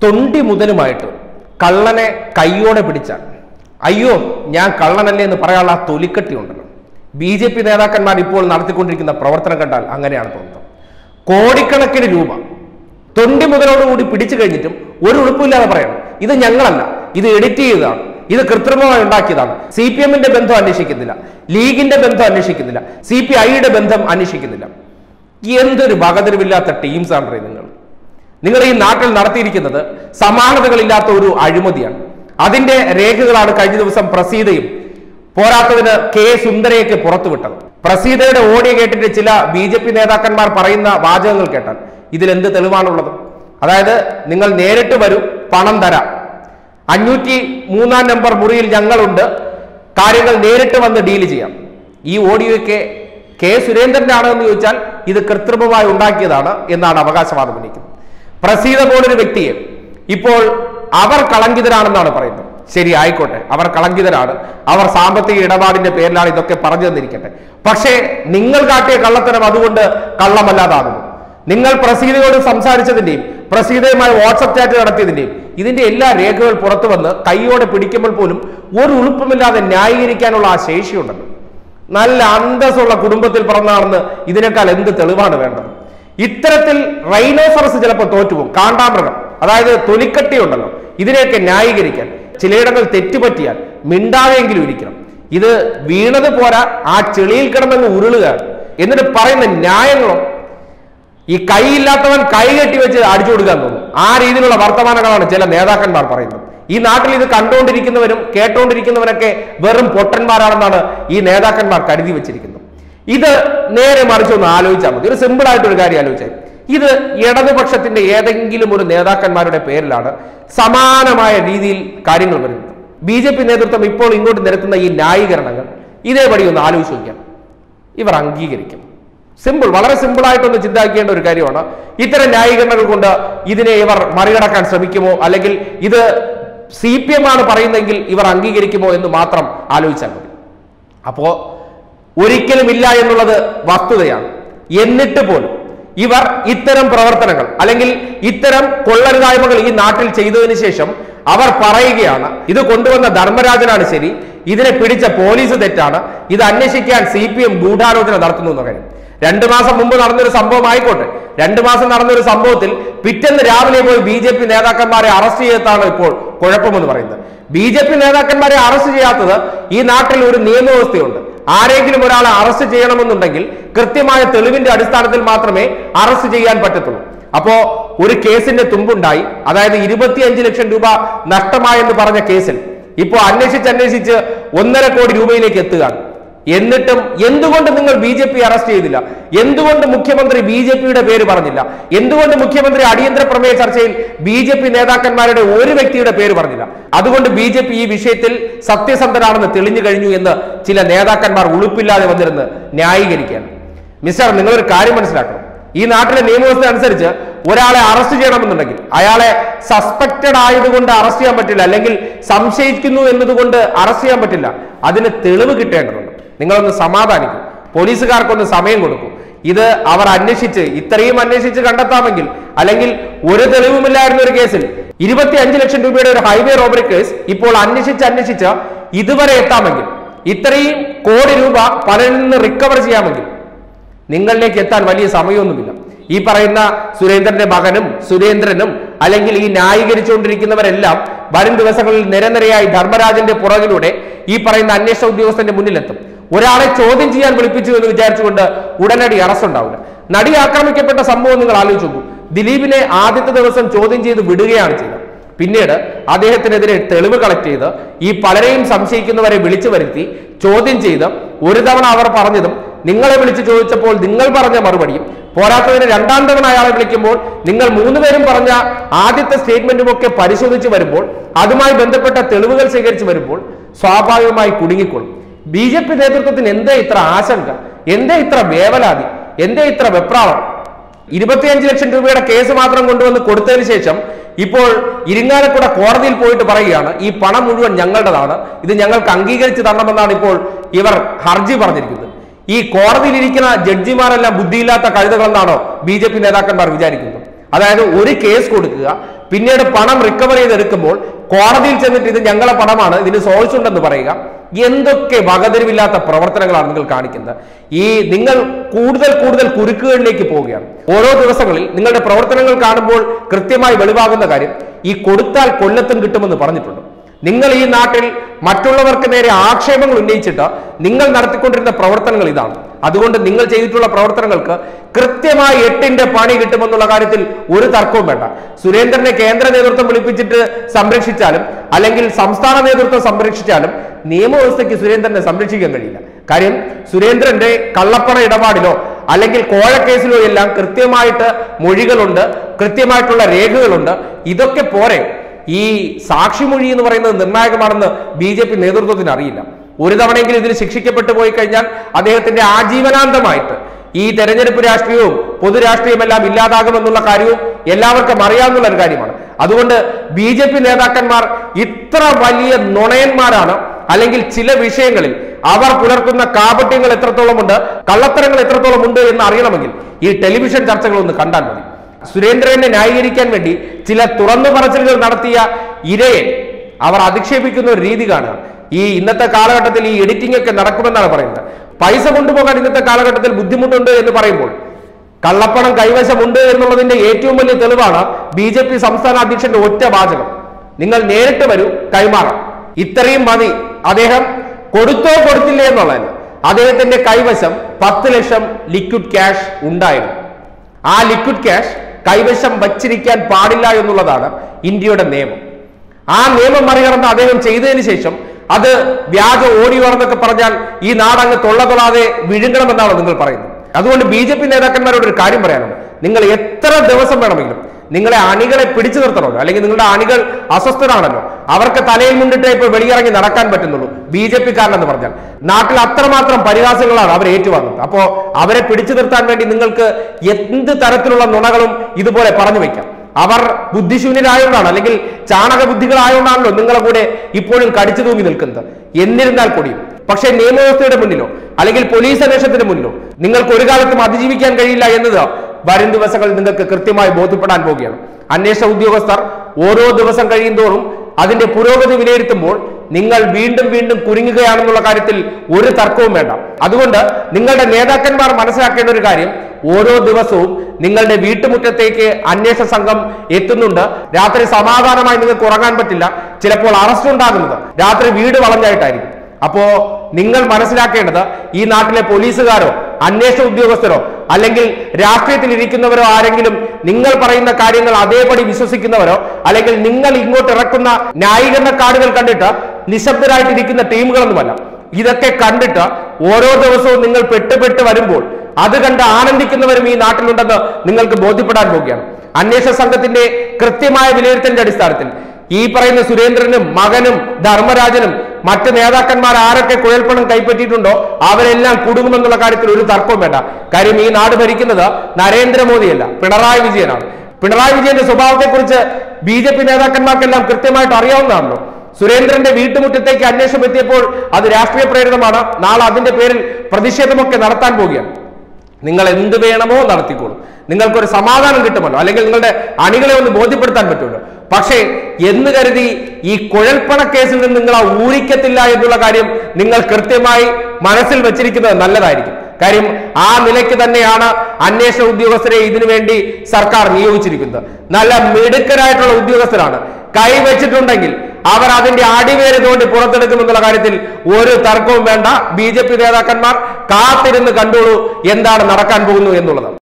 തൊണ്ടി മുതലുമായിട്ട് കള്ളനെ കൈയോടെ പിടിച്ചാൽ അയ്യോ ഞാൻ കള്ളനല്ലേ എന്ന് പറയാനുള്ള ആ തൊലിക്കട്ടി ഉണ്ടല്ലോ ബി ജെ പി നേതാക്കന്മാർ ഇപ്പോൾ നടത്തിക്കൊണ്ടിരിക്കുന്ന പ്രവർത്തനം കണ്ടാൽ അങ്ങനെയാണ് തോന്നുന്നത് കോടിക്കണക്കിന് രൂപ തൊണ്ടി മുതലോടുകൂടി പിടിച്ചു കഴിഞ്ഞിട്ടും ഒരു ഉളുപ്പില്ലാതെ പറയണം ഇത് ഞങ്ങളല്ല ഇത് എഡിറ്റ് ചെയ്തതാണ് ഇത് കൃത്രിമമായി ഉണ്ടാക്കിയതാണ് സി പി എമ്മിന്റെ ബന്ധം അന്വേഷിക്കുന്നില്ല ലീഗിന്റെ ബന്ധം അന്വേഷിക്കുന്നില്ല സി പി ഐയുടെ ബന്ധം അന്വേഷിക്കുന്നില്ല എന്തൊരു വകതിരിവില്ലാത്ത ടീംസാണ് നിങ്ങൾ നിങ്ങൾ ഈ നാട്ടിൽ നടത്തിയിരിക്കുന്നത് സമാനതകളില്ലാത്ത ഒരു അഴിമതിയാണ് അതിന്റെ രേഖകളാണ് കഴിഞ്ഞ ദിവസം പ്രസീതയും പോരാത്തതിന് കെ സുന്ദരയൊക്കെ പുറത്തുവിട്ടത് പ്രസീതയുടെ ഓഡിയോ കേട്ടിട്ട് ചില ബി ജെ പി നേതാക്കന്മാർ പറയുന്ന വാചകങ്ങൾ കേട്ടാൽ ഇതിൽ എന്ത് തെളിവാണുള്ളത് അതായത് നിങ്ങൾ നേരിട്ട് വരൂ പണം തരാം അഞ്ഞൂറ്റി മൂന്നാം നമ്പർ മുറിയിൽ ഞങ്ങളുണ്ട് കാര്യങ്ങൾ നേരിട്ട് വന്ന് ഡീൽ ചെയ്യാം ഈ ഓഡിയോയൊക്കെ കെ സുരേന്ദ്രന്റെ ആണെന്ന് ചോദിച്ചാൽ ഇത് കൃത്രിമമായി ഉണ്ടാക്കിയതാണ് എന്നാണ് അവകാശവാദം ഉന്നയിക്കുന്നത് പ്രസീത പോലൊരു വ്യക്തിയെ ഇപ്പോൾ അവർ കളങ്കിതരാണെന്നാണ് പറയുന്നത് ശരി ആയിക്കോട്ടെ അവർ കളങ്കിതരാണ് അവർ സാമ്പത്തിക ഇടപാടിന്റെ പേരിലാണ് ഇതൊക്കെ പറഞ്ഞു തന്നിരിക്കട്ടെ പക്ഷേ നിങ്ങൾ കാട്ടിയ കള്ളത്തരം അതുകൊണ്ട് കള്ളമല്ലാതാകുന്നു നിങ്ങൾ പ്രസീതയോട് സംസാരിച്ചതിന്റെയും പ്രസീതയുമായി വാട്സപ്പ് ചാറ്റ് നടത്തിയതിന്റെയും ഇതിന്റെ എല്ലാ രേഖകൾ പുറത്തു വന്ന് കൈയോടെ പിടിക്കുമ്പോൾ പോലും ഒരു ഉളുപ്പമില്ലാതെ ന്യായീകരിക്കാനുള്ള ആ ശേഷിയുണ്ടല്ലോ നല്ല അന്തസ്സുള്ള കുടുംബത്തിൽ പിറന്നാണെന്ന് ഇതിനേക്കാൾ എന്ത് തെളിവാണ് വേണ്ടത് ഇത്തരത്തിൽ റൈനോസറസ് ചിലപ്പോൾ തോറ്റുപോകും കാണ്ടാമൃഗം അതായത് തൊലിക്കട്ടി ഉണ്ടല്ലോ ഇതിനെയൊക്കെ ന്യായീകരിക്കാൻ ചിലയിടങ്ങൾ തെറ്റുപറ്റിയാൽ മിണ്ടാതെങ്കിലും ഇരിക്കണം ഇത് വീണത് പോരാ ആ ചെളിയിൽ കിടന്നങ്ങ് ഉരുളുക എന്നിട്ട് പറയുന്ന ന്യായങ്ങളോ ഈ കൈയില്ലാത്തവൻ കൈ കെട്ടി വെച്ച് അടിച്ചു കൊടുക്കാൻ തോന്നും ആ രീതിയിലുള്ള വർത്തമാനങ്ങളാണ് ചില നേതാക്കന്മാർ പറയുന്നത് ഈ നാട്ടിൽ ഇത് കണ്ടുകൊണ്ടിരിക്കുന്നവരും കേട്ടുകൊണ്ടിരിക്കുന്നവരൊക്കെ വെറും പൊട്ടന്മാരാണെന്നാണ് ഈ നേതാക്കന്മാർ കരുതി വെച്ചിരിക്കുന്നത് ഇത് നേരെ മറിച്ചൊന്ന് ആലോചിച്ചാൽ മതി ഒരു സിമ്പിൾ ആയിട്ടൊരു കാര്യം ആലോചിച്ചാൽ ഇത് ഇടതുപക്ഷത്തിന്റെ ഏതെങ്കിലും ഒരു നേതാക്കന്മാരുടെ പേരിലാണ് സമാനമായ രീതിയിൽ കാര്യങ്ങൾ വരുന്നത് ബി ജെ പി നേതൃത്വം ഇപ്പോൾ ഇങ്ങോട്ട് നിരത്തുന്ന ഈ ന്യായീകരണങ്ങൾ ഇതേപടി ഒന്ന് ആലോചിച്ച് നോക്കിയാൽ ഇവർ അംഗീകരിക്കും സിമ്പിൾ വളരെ സിമ്പിൾ ആയിട്ടൊന്ന് ചിന്താക്കേണ്ട ഒരു കാര്യമാണ് ഇത്തരം ന്യായീകരണങ്ങൾ കൊണ്ട് ഇതിനെ ഇവർ മറികടക്കാൻ ശ്രമിക്കുമോ അല്ലെങ്കിൽ ഇത് സി പി എം ആണ് പറയുന്നെങ്കിൽ ഇവർ അംഗീകരിക്കുമോ എന്ന് മാത്രം ആലോചിച്ചാൽ മതി അപ്പോ ഒരിക്കലും ഇല്ല എന്നുള്ളത് വസ്തുതയാണ് എന്നിട്ട് പോലും ഇവർ ഇത്തരം പ്രവർത്തനങ്ങൾ അല്ലെങ്കിൽ ഇത്തരം കൊള്ളരുതായ്മകൾ ഈ നാട്ടിൽ ചെയ്തതിനു ശേഷം അവർ പറയുകയാണ് ഇത് കൊണ്ടുവന്ന ധർമ്മരാജനാണ് ശരി ഇതിനെ പിടിച്ച പോലീസ് തെറ്റാണ് ഇത് അന്വേഷിക്കാൻ സി പി എം ഗൂഢാലോചന നടത്തുന്നു എന്ന കാര്യം രണ്ടു മാസം മുമ്പ് നടന്നൊരു സംഭവം ആയിക്കോട്ടെ രണ്ടു മാസം നടന്നൊരു സംഭവത്തിൽ പിറ്റേന്ന് രാവിലെ പോയി ബി ജെ പി നേതാക്കന്മാരെ അറസ്റ്റ് ചെയ്തതാണ് ഇപ്പോൾ കുഴപ്പമെന്ന് പറയുന്നത് ബി ജെ പി നേതാക്കന്മാരെ അറസ്റ്റ് ചെയ്യാത്തത് ഈ നാട്ടിൽ ഒരു നിയമവ്യവസ്ഥയുണ്ട് ആരെങ്കിലും ഒരാളെ അറസ്റ്റ് ചെയ്യണമെന്നുണ്ടെങ്കിൽ കൃത്യമായ തെളിവിന്റെ അടിസ്ഥാനത്തിൽ മാത്രമേ അറസ്റ്റ് ചെയ്യാൻ പറ്റത്തുള്ളൂ അപ്പോ ഒരു കേസിന്റെ തുമ്പുണ്ടായി അതായത് ഇരുപത്തിയഞ്ച് ലക്ഷം രൂപ നഷ്ടമായെന്ന് പറഞ്ഞ കേസിൽ ഇപ്പോൾ അന്വേഷിച്ച് അന്വേഷിച്ച് ഒന്നര കോടി രൂപയിലേക്ക് എത്തുകയാണ് എന്നിട്ടും എന്തുകൊണ്ട് നിങ്ങൾ ബി ജെ പി അറസ്റ്റ് ചെയ്തില്ല എന്തുകൊണ്ട് മുഖ്യമന്ത്രി ബി ജെ പിയുടെ പേര് പറഞ്ഞില്ല എന്തുകൊണ്ട് മുഖ്യമന്ത്രി അടിയന്തര പ്രമേയ ചർച്ചയിൽ ബി ജെ പി നേതാക്കന്മാരുടെ ഒരു വ്യക്തിയുടെ പേര് പറഞ്ഞില്ല അതുകൊണ്ട് ബി ജെ പി ഈ വിഷയത്തിൽ സത്യസന്ധരാണെന്ന് തെളിഞ്ഞു കഴിഞ്ഞു എന്ന് ചില നേതാക്കന്മാർ ഉളുപ്പില്ലാതെ വന്നിരുന്ന് ന്യായീകരിക്കുകയാണ് മിസ്റ്റർ നിങ്ങളൊരു കാര്യം മനസ്സിലാക്കണം ഈ നാട്ടിലെ നിയമവ്യവസ്ഥ അനുസരിച്ച് ഒരാളെ അറസ്റ്റ് ചെയ്യണമെന്നുണ്ടെങ്കിൽ അയാളെ സസ്പെക്റ്റഡ് ആയതുകൊണ്ട് അറസ്റ്റ് ചെയ്യാൻ പറ്റില്ല അല്ലെങ്കിൽ സംശയിക്കുന്നു എന്നതുകൊണ്ട് അറസ്റ്റ് ചെയ്യാൻ പറ്റില്ല അതിന് തെളിവ് കിട്ടേണ്ടതുണ്ട് നിങ്ങളൊന്ന് സമാധാനിക്കും പോലീസുകാർക്കൊന്ന് സമയം കൊടുക്കും ഇത് അവർ അന്വേഷിച്ച് ഇത്രയും അന്വേഷിച്ച് കണ്ടെത്താമെങ്കിൽ അല്ലെങ്കിൽ ഒരു തെളിവുമില്ലായിരുന്ന ഒരു കേസിൽ ഇരുപത്തി അഞ്ച് ലക്ഷം രൂപയുടെ ഒരു ഹൈവേ റോബറി കേസ് ഇപ്പോൾ അന്വേഷിച്ച് അന്വേഷിച്ച് ഇതുവരെ എത്താമെങ്കിൽ ഇത്രയും കോടി രൂപ പലരിൽ നിന്ന് റിക്കവർ ചെയ്യാമെങ്കിൽ നിങ്ങളിലേക്ക് എത്താൻ വലിയ സമയമൊന്നുമില്ല ഈ പറയുന്ന സുരേന്ദ്രന്റെ മകനും സുരേന്ദ്രനും അല്ലെങ്കിൽ ഈ ന്യായീകരിച്ചുകൊണ്ടിരിക്കുന്നവരെല്ലാം വരും ദിവസങ്ങളിൽ നിരനിരയായി ധർമ്മരാജന്റെ പുറകിലൂടെ ഈ പറയുന്ന അന്വേഷണ ഉദ്യോഗസ്ഥന്റെ മുന്നിലെത്തും ഒരാളെ ചോദ്യം ചെയ്യാൻ വിളിപ്പിച്ചു എന്ന് വിചാരിച്ചുകൊണ്ട് ഉടനടി അറസ്റ്റ് ഉണ്ടാവില്ല നടി ആക്രമിക്കപ്പെട്ട സംഭവം നിങ്ങൾ ആലോചിച്ച് നോക്കൂ ദിലീപിനെ ആദ്യത്തെ ദിവസം ചോദ്യം ചെയ്ത് വിടുകയാണ് ചെയ്തത് പിന്നീട് അദ്ദേഹത്തിനെതിരെ തെളിവ് കളക്ട് ചെയ്ത് ഈ പലരെയും സംശയിക്കുന്നവരെ വിളിച്ചു വരുത്തി ചോദ്യം ചെയ്ത് ഒരു തവണ അവർ പറഞ്ഞതും നിങ്ങളെ വിളിച്ച് ചോദിച്ചപ്പോൾ നിങ്ങൾ പറഞ്ഞ മറുപടിയും പോരാത്തതിന് രണ്ടാം തവണ അയാളെ വിളിക്കുമ്പോൾ നിങ്ങൾ മൂന്നുപേരും പറഞ്ഞ ആദ്യത്തെ സ്റ്റേറ്റ്മെന്റും ഒക്കെ പരിശോധിച്ച് വരുമ്പോൾ അതുമായി ബന്ധപ്പെട്ട തെളിവുകൾ ശേഖരിച്ച് വരുമ്പോൾ സ്വാഭാവികമായി കുടുങ്ങിക്കൊള്ളും ബി ജെ പി നേതൃത്വത്തിന് എന്തേ ഇത്ര ആശങ്ക എന്തേ ഇത്ര വേവലാതി എന്തേ ഇത്ര വെപ്രാളം ഇരുപത്തിയഞ്ച് ലക്ഷം രൂപയുടെ കേസ് മാത്രം കൊണ്ടുവന്ന് കൊടുത്തതിന് ശേഷം ഇപ്പോൾ ഇരിങ്ങാലക്കുട കോടതിയിൽ പോയിട്ട് പറയുകയാണ് ഈ പണം മുഴുവൻ ഞങ്ങളുടേതാണ് ഇത് ഞങ്ങൾക്ക് അംഗീകരിച്ച് തരണമെന്നാണ് ഇപ്പോൾ ഇവർ ഹർജി പറഞ്ഞിരിക്കുന്നത് ഈ കോടതിയിൽ ഇരിക്കുന്ന ജഡ്ജിമാരെല്ലാം ബുദ്ധിയില്ലാത്ത കഴുതകളെന്നാണോ ബി ജെ പി നേതാക്കന്മാർ വിചാരിക്കുന്നത് അതായത് ഒരു കേസ് കൊടുക്കുക പിന്നീട് പണം റിക്കവർ ചെയ്തെടുക്കുമ്പോൾ കോടതിയിൽ ചെന്നിട്ട് ഇത് ഞങ്ങളെ പണമാണ് ഇതിന് സോഴ്സ് ഉണ്ടെന്ന് പറയുക എന്തൊക്കെ വകതിരിവില്ലാത്ത പ്രവർത്തനങ്ങളാണ് നിങ്ങൾ കാണിക്കുന്നത് ഈ നിങ്ങൾ കൂടുതൽ കൂടുതൽ കുരുക്കുകളിലേക്ക് പോവുകയാണ് ഓരോ ദിവസങ്ങളിൽ നിങ്ങളുടെ പ്രവർത്തനങ്ങൾ കാണുമ്പോൾ കൃത്യമായി വെളിവാകുന്ന കാര്യം ഈ കൊടുത്താൽ കൊല്ലത്തും കിട്ടുമെന്ന് പറഞ്ഞിട്ടുണ്ട് നിങ്ങൾ ഈ നാട്ടിൽ മറ്റുള്ളവർക്ക് നേരെ ആക്ഷേപങ്ങൾ ഉന്നയിച്ചിട്ട് നിങ്ങൾ നടത്തിക്കൊണ്ടിരുന്ന പ്രവർത്തനങ്ങൾ ഇതാണ് അതുകൊണ്ട് നിങ്ങൾ ചെയ്തിട്ടുള്ള പ്രവർത്തനങ്ങൾക്ക് കൃത്യമായി എട്ടിന്റെ പണി കിട്ടുമെന്നുള്ള കാര്യത്തിൽ ഒരു തർക്കവും വേണ്ട സുരേന്ദ്രനെ കേന്ദ്ര നേതൃത്വം വിളിപ്പിച്ചിട്ട് സംരക്ഷിച്ചാലും അല്ലെങ്കിൽ സംസ്ഥാന നേതൃത്വം സംരക്ഷിച്ചാലും നിയമവ്യവസ്ഥയ്ക്ക് സുരേന്ദ്രനെ സംരക്ഷിക്കാൻ കഴിയില്ല കാര്യം സുരേന്ദ്രന്റെ കള്ളപ്പണ ഇടപാടിലോ അല്ലെങ്കിൽ കോഴക്കേസിലോ എല്ലാം കൃത്യമായിട്ട് മൊഴികളുണ്ട് കൃത്യമായിട്ടുള്ള രേഖകളുണ്ട് ഇതൊക്കെ പോരെ ഈ സാക്ഷിമൊഴി എന്ന് പറയുന്നത് നിർണായകമാണെന്ന് ബി ജെ പി നേതൃത്വത്തിന് അറിയില്ല ഒരു തവണയെങ്കിലും ഇതിൽ ശിക്ഷിക്കപ്പെട്ടു പോയി കഴിഞ്ഞാൽ അദ്ദേഹത്തിന്റെ ആജീവനാന്തമായിട്ട് ഈ തെരഞ്ഞെടുപ്പ് രാഷ്ട്രീയവും പൊതുരാഷ്ട്രീയവും എല്ലാം ഇല്ലാതാകുമെന്നുള്ള കാര്യവും എല്ലാവർക്കും അറിയാവുന്ന ഒരു കാര്യമാണ് അതുകൊണ്ട് ബി ജെ പി നേതാക്കന്മാർ ഇത്ര വലിയ നുണയന്മാരാണ് അല്ലെങ്കിൽ ചില വിഷയങ്ങളിൽ അവർ പുലർത്തുന്ന കാപട്യങ്ങൾ എത്രത്തോളം ഉണ്ട് കള്ളത്തരങ്ങൾ എത്രത്തോളം ഉണ്ട് എന്ന് അറിയണമെങ്കിൽ ഈ ടെലിവിഷൻ ചർച്ചകൾ ഒന്ന് കണ്ടാൽ മതി സുരേന്ദ്രനെ ന്യായീകരിക്കാൻ വേണ്ടി ചില തുറന്നു പറച്ചിലുകൾ നടത്തിയ ഇരയെ അവർ അധിക്ഷേപിക്കുന്ന ഒരു രീതി കാണുക ഈ ഇന്നത്തെ കാലഘട്ടത്തിൽ ഈ എഡിറ്റിംഗ് ഒക്കെ നടക്കുമെന്നാണ് പറയുന്നത് പൈസ കൊണ്ടുപോകാൻ ഇന്നത്തെ കാലഘട്ടത്തിൽ ബുദ്ധിമുട്ടുണ്ട് എന്ന് പറയുമ്പോൾ കള്ളപ്പണം കൈവശമുണ്ട് എന്നുള്ളതിന്റെ ഏറ്റവും വലിയ തെളിവാണ് ബി ജെ പി സംസ്ഥാന അധ്യക്ഷന്റെ ഒറ്റ വാചകം നിങ്ങൾ നേരിട്ട് വരൂ കൈമാറാം ഇത്രയും മതി അദ്ദേഹം കൊടുത്തോ കൊടുത്തില്ലേ എന്നുള്ളതിന് അദ്ദേഹത്തിന്റെ കൈവശം പത്ത് ലക്ഷം ലിക്വിഡ് ക്യാഷ് ഉണ്ടായിരുന്നു ആ ലിക്വിഡ് ക്യാഷ് കൈവശം വച്ചിരിക്കാൻ പാടില്ല എന്നുള്ളതാണ് ഇന്ത്യയുടെ നിയമം ആ നിയമം മറികടന്ന് അദ്ദേഹം ചെയ്തതിന് ശേഷം അത് വ്യാജ ഓഡിയോ ആണെന്നൊക്കെ പറഞ്ഞാൽ ഈ നാടങ്ങ് തൊള്ള തൊള്ളാതെ വിഴുങ്ങണമെന്നാണ് നിങ്ങൾ പറയുന്നത് അതുകൊണ്ട് ബി ജെ പി നേതാക്കന്മാരോട് ഒരു കാര്യം പറയാനുണ്ട് നിങ്ങൾ എത്ര ദിവസം വേണമെങ്കിലും നിങ്ങളെ അണികളെ പിടിച്ചു നിർത്തണമല്ലോ അല്ലെങ്കിൽ നിങ്ങളുടെ അണികൾ അസ്വസ്ഥരാണല്ലോ അവർക്ക് തലയിൽ മുണ്ടിട്ടേ ഇപ്പോൾ വെളിയിറങ്ങി നടക്കാൻ പറ്റുന്നുള്ളൂ ബി ജെ പിക്കാരനെന്ന് പറഞ്ഞാൽ നാട്ടിൽ അത്രമാത്രം പരിഹാസങ്ങളാണ് അവർ ഏറ്റുവാങ്ങുന്നത് അപ്പോ അവരെ പിടിച്ചു നിർത്താൻ വേണ്ടി നിങ്ങൾക്ക് എന്ത് തരത്തിലുള്ള നുണകളും ഇതുപോലെ പറഞ്ഞു വെക്കാം അവർ ബുദ്ധിശൂന്യരായോണ്ടാണ് അല്ലെങ്കിൽ ചാണക ബുദ്ധികളായോണ്ടാണല്ലോ നിങ്ങളെ കൂടെ ഇപ്പോഴും കടിച്ചു തൂങ്ങി നിൽക്കുന്നത് എന്നിരുന്നാൽ കൂടിയും പക്ഷേ നിയമവ്യവസ്ഥയുടെ മുന്നിലോ അല്ലെങ്കിൽ പോലീസ് അന്വേഷണത്തിന് മുന്നിലോ നിങ്ങൾക്ക് ഒരു കാലത്തും അതിജീവിക്കാൻ കഴിയില്ല എന്നത് വരും ദിവസങ്ങളിൽ നിങ്ങൾക്ക് കൃത്യമായി ബോധ്യപ്പെടാൻ പോവുകയാണ് അന്വേഷണ ഉദ്യോഗസ്ഥർ ഓരോ ദിവസം കഴിയുന്തോറും അതിന്റെ പുരോഗതി വിലയിരുത്തുമ്പോൾ നിങ്ങൾ വീണ്ടും വീണ്ടും കുരുങ്ങുകയാണെന്നുള്ള കാര്യത്തിൽ ഒരു തർക്കവും വേണ്ട അതുകൊണ്ട് നിങ്ങളുടെ നേതാക്കന്മാർ മനസ്സിലാക്കേണ്ട ഒരു കാര്യം ഓരോ ദിവസവും നിങ്ങളുടെ വീട്ടുമുറ്റത്തേക്ക് അന്വേഷണ സംഘം എത്തുന്നുണ്ട് രാത്രി സമാധാനമായി നിങ്ങൾക്ക് ഉറങ്ങാൻ പറ്റില്ല ചിലപ്പോൾ അറസ്റ്റ് ഉണ്ടാകുന്നത് രാത്രി വീട് വളഞ്ഞായിട്ടായിരിക്കും അപ്പോ നിങ്ങൾ മനസ്സിലാക്കേണ്ടത് ഈ നാട്ടിലെ പോലീസുകാരോ അന്വേഷണ ഉദ്യോഗസ്ഥരോ അല്ലെങ്കിൽ രാഷ്ട്രീയത്തിൽ ഇരിക്കുന്നവരോ ആരെങ്കിലും നിങ്ങൾ പറയുന്ന കാര്യങ്ങൾ അതേപടി വിശ്വസിക്കുന്നവരോ അല്ലെങ്കിൽ നിങ്ങൾ ഇങ്ങോട്ട് ഇറക്കുന്ന ന്യായീകരണ കാർഡുകൾ കണ്ടിട്ട് നിശബ്ദരായിട്ടിരിക്കുന്ന ടീമുകളൊന്നുമല്ല ഇതൊക്കെ കണ്ടിട്ട് ഓരോ ദിവസവും നിങ്ങൾ പെട്ടുപെട്ട് വരുമ്പോൾ അത് കണ്ട് ആനന്ദിക്കുന്നവരും ഈ നാട്ടിലുണ്ടെന്ന് നിങ്ങൾക്ക് ബോധ്യപ്പെടാൻ പോവുകയാണ് അന്വേഷണ സംഘത്തിന്റെ കൃത്യമായ വിലയിരുത്തലിന്റെ അടിസ്ഥാനത്തിൽ ഈ പറയുന്ന സുരേന്ദ്രനും മകനും ധർമ്മരാജനും മറ്റ് നേതാക്കന്മാർ ആരൊക്കെ കുഴൽപ്പണം കൈപ്പറ്റിയിട്ടുണ്ടോ അവരെല്ലാം കുടുങ്ങുമെന്നുള്ള കാര്യത്തിൽ ഒരു തർക്കവും വേണ്ട കാര്യം ഈ നാട് ഭരിക്കുന്നത് നരേന്ദ്രമോദിയല്ല പിണറായി വിജയനാണ് പിണറായി വിജയന്റെ സ്വഭാവത്തെക്കുറിച്ച് ബി ജെ പി നേതാക്കന്മാർക്കെല്ലാം കൃത്യമായിട്ട് അറിയാവുന്നതാണല്ലോ സുരേന്ദ്രന്റെ വീട്ടുമുറ്റത്തേക്ക് അന്വേഷണം എത്തിയപ്പോൾ അത് രാഷ്ട്രീയ പ്രേരിതമാണ് നാളെ അതിന്റെ പേരിൽ പ്രതിഷേധമൊക്കെ നടത്താൻ പോവുകയാണ് നിങ്ങൾ എന്ത് വേണമോ നടത്തിക്കോളൂ നിങ്ങൾക്കൊരു സമാധാനം കിട്ടുമല്ലോ അല്ലെങ്കിൽ നിങ്ങളുടെ അണികളെ ഒന്ന് ബോധ്യപ്പെടുത്താൻ പറ്റുമല്ലോ പക്ഷേ എന്ന് കരുതി ഈ കുഴൽപ്പണ കേസിൽ നിന്ന് നിങ്ങൾ ആ ഊരിക്കത്തില്ല എന്നുള്ള കാര്യം നിങ്ങൾ കൃത്യമായി മനസ്സിൽ വെച്ചിരിക്കുന്നത് നല്ലതായിരിക്കും കാര്യം ആ നിലയ്ക്ക് തന്നെയാണ് അന്വേഷണ ഉദ്യോഗസ്ഥരെ ഇതിനു വേണ്ടി സർക്കാർ നിയോഗിച്ചിരിക്കുന്നത് നല്ല മിടുക്കരായിട്ടുള്ള ഉദ്യോഗസ്ഥരാണ് കൈവച്ചിട്ടുണ്ടെങ്കിൽ അവർ അതിന്റെ അടിവേര് തോണ്ടി പുറത്തെടുക്കുമെന്നുള്ള കാര്യത്തിൽ ഒരു തർക്കവും വേണ്ട ബി ജെ പി നേതാക്കന്മാർ കാത്തിരുന്ന് കണ്ടോളൂ എന്താണ് നടക്കാൻ പോകുന്നു എന്നുള്ളത്